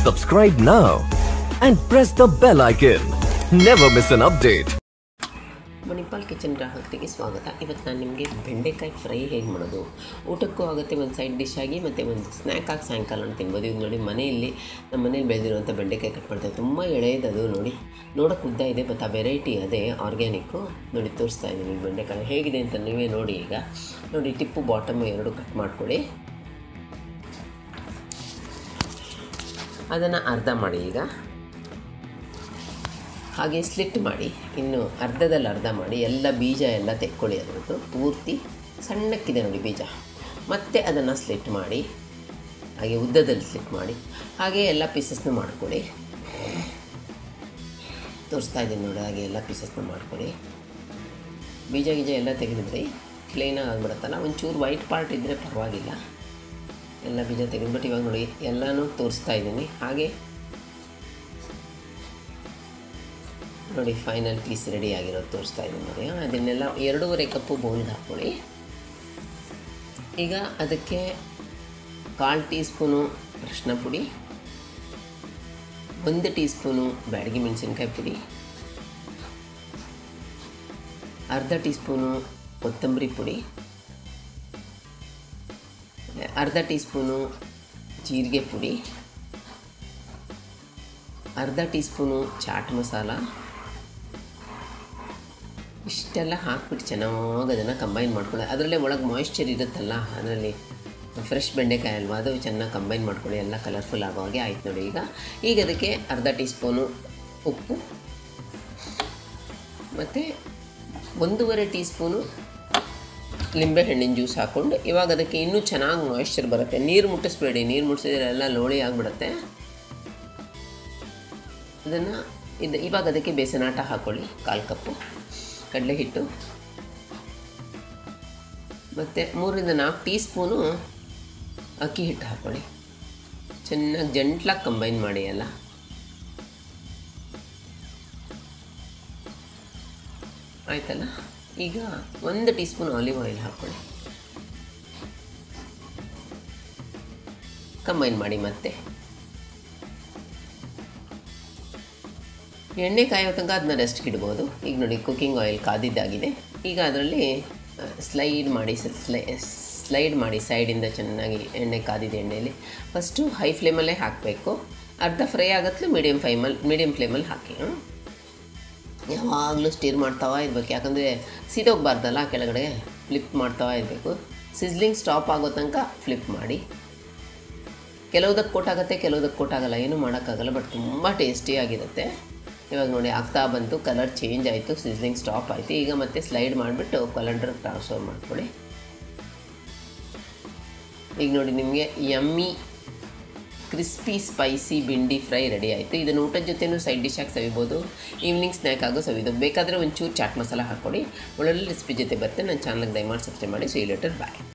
Subscribe now and press the bell icon. Never miss an update. Manipal kitchen ಗ್ರಾಹಕರಿಗೆ ಸ್ವಾಗತ ಇವತ್ತು ನಾನು ನಿಮಗೆ ಬೆಂಡೆಕಾಯಿ ಫ್ರೈ ಹೇಗೆ ಮಾಡೋದು ಊಟಕ್ಕೂ ಆಗುತ್ತೆ ಒಂದು ಸೈಡ್ ಡಿಶ್ ಆಗಿ ಮತ್ತು ಒಂದು ಸ್ನ್ಯಾಕ್ ಆಗಿ ಸಾಯಂಕಾಲ ತಿನ್ಬೋದು ಇದು ನೋಡಿ ಮನೆಯಲ್ಲಿ ನಮ್ಮ ಮನೇಲಿ ಬೆಳೆದಿರುವಂಥ ಬೆಂಡೆಕಾಯಿ ಕಟ್ ಮಾಡ್ತಾರೆ ತುಂಬ ಎಳೆಯದು ಅದು ನೋಡಿ ನೋಡೋಕೆ ಉದ್ದ ಇದೆ ಮತ್ತು ಆ ವೆರೈಟಿ ಅದೇ ಆರ್ಗ್ಯಾನಿಕ್ಕು ನೋಡಿ ತೋರಿಸ್ತಾ ಇದ್ದೀನಿ ಬೆಂಡೆಕಾಯಿ ಹೇಗಿದೆ ಅಂತ ನೀವೇ ನೋಡಿ ಈಗ ನೋಡಿ ಟಿಪ್ಪು ಬಾಟಮ್ ಎರಡು ಕಟ್ ಮಾಡ್ಕೊಳ್ಳಿ ಅದನ್ನು ಅರ್ಧ ಮಾಡಿ ಈಗ ಹಾಗೆ ಸ್ಲಿಟ್ ಮಾಡಿ ಇನ್ನು ಅರ್ಧದಲ್ಲಿ ಅರ್ಧ ಮಾಡಿ ಎಲ್ಲ ಬೀಜ ಎಲ್ಲ ತೆಕ್ಕೊಳ್ಳಿ ಅದರದ್ದು ಪೂರ್ತಿ ಸಣ್ಣಕ್ಕಿದೆ ನೋಡಿ ಬೀಜ ಮತ್ತೆ ಅದನ್ನು ಸ್ಲಿಟ್ ಮಾಡಿ ಹಾಗೆ ಉದ್ದದಲ್ಲಿ ಸ್ಲಿಟ್ ಮಾಡಿ ಹಾಗೆ ಎಲ್ಲ ಪೀಸಸ್ನ ಮಾಡ್ಕೊಳ್ಳಿ ತೋರಿಸ್ತಾ ಇದ್ದೀನಿ ನೋಡಿ ಹಾಗೆ ಎಲ್ಲ ಪೀಸಸ್ನ ಮಾಡ್ಕೊಳ್ಳಿ ಬೀಜ ಗೀಜ ಎಲ್ಲ ತೆಗೆದುಬಿಡಿ ಕ್ಲೀನಾಗಿ ಆಗಿಬಿಡುತ್ತಲ್ಲ ಒಂಚೂರು ವೈಟ್ ಪಾರ್ಟ್ ಇದ್ದರೆ ಪರವಾಗಿಲ್ಲ ಎಲ್ಲ ಬೀಜ ತೆಗೆದುಬಿಟ್ಟು ಇವಾಗ ನೋಡಿ ಎಲ್ಲನೂ ತೋರಿಸ್ತಾ ಇದ್ದೀನಿ ಹಾಗೆ ನೋಡಿ ಫೈನಲ್ ಪೀಸ್ ರೆಡಿ ಆಗಿರೋದು ತೋರಿಸ್ತಾ ಇದ್ದೀನಿ ನೋಡಿ ಅದನ್ನೆಲ್ಲ ಎರಡೂವರೆ ಕಪ್ಪು ಬೌಲ್ಗೆ ಹಾಕ್ಕೊಳ್ಳಿ ಈಗ ಅದಕ್ಕೆ ಕಾಲು ಟೀ ಸ್ಪೂನು ಅರಿಶಿನ ಪುಡಿ ಒಂದು ಟೀ ಸ್ಪೂನು ಬ್ಯಾಡಗಿ ಮೆಣಸಿನ್ಕಾಯಿ ಪುಡಿ ಅರ್ಧ ಟೀ ಸ್ಪೂನು ಕೊತ್ತಂಬರಿ ಪುಡಿ ಅರ್ಧ ಟೀ ಸ್ಪೂನು ಜೀರಿಗೆ ಪುಡಿ ಅರ್ಧ ಟೀ ಸ್ಪೂನು ಚಾಟ್ ಮಸಾಲ ಇಷ್ಟೆಲ್ಲ ಹಾಕ್ಬಿಟ್ಟು ಚೆನ್ನಾಗಿ ಅದನ್ನು ಕಂಬೈನ್ ಮಾಡ್ಕೊಳ್ಳಿ ಅದರಲ್ಲೇ ಒಳಗೆ ಮಾಯಿಶ್ಚರ್ ಇರುತ್ತಲ್ಲ ಅದರಲ್ಲಿ ಫ್ರೆಶ್ ಬೆಂಡೆಕಾಯಿ ಅಲ್ವಾ ಅದು ಚೆನ್ನಾಗಿ ಕಂಬೈನ್ ಮಾಡ್ಕೊಳ್ಳಿ ಎಲ್ಲ ಕಲರ್ಫುಲ್ ಆಗೋ ಹಾಗೆ ಆಯ್ತು ನೋಡಿ ಈಗ ಈಗ ಅದಕ್ಕೆ ಅರ್ಧ ಟೀ ಸ್ಪೂನು ಉಪ್ಪು ಮತ್ತು ಒಂದೂವರೆ ಟೀ ಸ್ಪೂನು ಲಿಂಬೆಹಣ್ಣಿನ ಜ್ಯೂಸ್ ಹಾಕ್ಕೊಂಡು ಇವಾಗ ಅದಕ್ಕೆ ಇನ್ನೂ ಚೆನ್ನಾಗಿ ಮಾಯಿಶ್ಚರ್ ಬರುತ್ತೆ ನೀರು ಮುಟ್ಟಿಸ್ಬೇಡಿ ನೀರು ಮುಟ್ಟಿಸಿದ್ರೆ ಎಲ್ಲ ಲೋಳಿ ಆಗಿಬಿಡುತ್ತೆ ಅದನ್ನು ಇದು ಇವಾಗ ಅದಕ್ಕೆ ಬೇಸನಾಟ ಹಾಕ್ಕೊಳ್ಳಿ ಕಾಲು ಕಪ್ಪು ಕಡಲೆ ಹಿಟ್ಟು ಮತ್ತು ಮೂರರಿಂದ ನಾಲ್ಕು ಟೀ ಸ್ಪೂನು ಅಕ್ಕಿ ಹಿಟ್ಟು ಹಾಕ್ಕೊಳ್ಳಿ ಚೆನ್ನಾಗಿ ಜಂಟ್ಲಾಗಿ ಕಂಬೈನ್ ಮಾಡಿ ಎಲ್ಲ ಆಯ್ತಲ್ಲ ಈಗ ಒಂದು ಟೀ ಸ್ಪೂನ್ ಆಲಿವ್ ಆಯಿಲ್ ಹಾಕ್ಕೊಳ್ಳಿ ಕಂಬೈನ್ ಮಾಡಿ ಮತ್ತೆ ಎಣ್ಣೆ ಕಾಯೋ ತನಕ ಅದನ್ನ ರೆಸ್ಟ್ಗೆ ಇಡ್ಬೋದು ಈಗ ನೋಡಿ ಕುಕ್ಕಿಂಗ್ ಆಯಿಲ್ ಕಾದಿದ್ದಾಗಿದೆ ಈಗ ಅದರಲ್ಲಿ ಸ್ಲೈಡ್ ಮಾಡಿ ಸ್ಲೈ ಸ್ಲೈಡ್ ಮಾಡಿ ಸೈಡಿಂದ ಚೆನ್ನಾಗಿ ಎಣ್ಣೆ ಕಾದಿದೆ ಎಣ್ಣೆಯಲ್ಲಿ ಫಸ್ಟು ಹೈ ಫ್ಲೇಮಲ್ಲೇ ಹಾಕಬೇಕು ಅರ್ಧ ಫ್ರೈ ಆಗತ್ತಲೂ ಮೀಡಿಯಮ್ ಫ್ಲೇಮಲ್ಲಿ ಮೀಡಿಯಮ್ ಫ್ಲೇಮಲ್ಲಿ ಹಾಕಿ ಯಾವಾಗಲೂ ಸ್ಟೀರ್ ಮಾಡ್ತಾವ ಇರಬೇಕು ಯಾಕಂದರೆ ಸೀದೋಗ್ಬಾರ್ದಲ್ಲ ಕೆಳಗಡೆ ಫ್ಲಿಪ್ ಮಾಡ್ತಾವ ಇರಬೇಕು ಸಿಸ್ಲಿಂಗ್ ಸ್ಟಾಪ್ ಆಗೋ ತನಕ ಫ್ಲಿಪ್ ಮಾಡಿ ಕೆಲವುದಕ್ಕೆ ಕೊಟ್ಟಾಗತ್ತೆ ಕೆಲವುದಕ್ಕೆ ಕೊಟ್ಟಾಗಲ್ಲ ಏನೂ ಮಾಡೋಕ್ಕಾಗಲ್ಲ ಬಟ್ ತುಂಬ ಟೇಸ್ಟಿಯಾಗಿರುತ್ತೆ ಇವಾಗ ನೋಡಿ ಆಗ್ತಾ ಬಂತು ಕಲರ್ ಚೇಂಜ್ ಆಯಿತು ಸಿಸ್ಲಿಂಗ್ ಸ್ಟಾಪ್ ಆಯಿತು ಈಗ ಮತ್ತೆ ಸ್ಲೈಡ್ ಮಾಡಿಬಿಟ್ಟು ಕಲಂಡರ್ ಟ್ರಾನ್ಸ್ಫರ್ ಮಾಡ್ಕೊಳ್ಳಿ ಈಗ ನೋಡಿ ನಿಮಗೆ yummy crispy spicy bhindi fry ready ಆಯಿತು ಇದನ್ನು ಊಟದ ಜೊತೆನೂ ಸೈಡ್ ಡಿಶ್ ಆಗಿ ಸವಿಬೋದು ಈವ್ನಿಂಗ್ ಸ್ನ್ಯಾಕ್ ಆಗೋ ಸವಿದು ಬೇಕಾದರೆ ಒಂಚೂರು ಚಾಟ್ ಮಸಾಲ ಹಾಕ್ಕೊಡಿ ಒಳ್ಳೊಳ್ಳೆ ರೆಸಿಪಿ ಜೊತೆ ಬರುತ್ತೆ ನನ್ನ ಚಾನಲ್ಗೆ ದಯಮಾಡಿ ಸಬ್ಸ್ಕ್ರೈಬ್ ಮಾಡಿ ಸೊ ಈ ಲೆಟರ್ ಬಾಯ್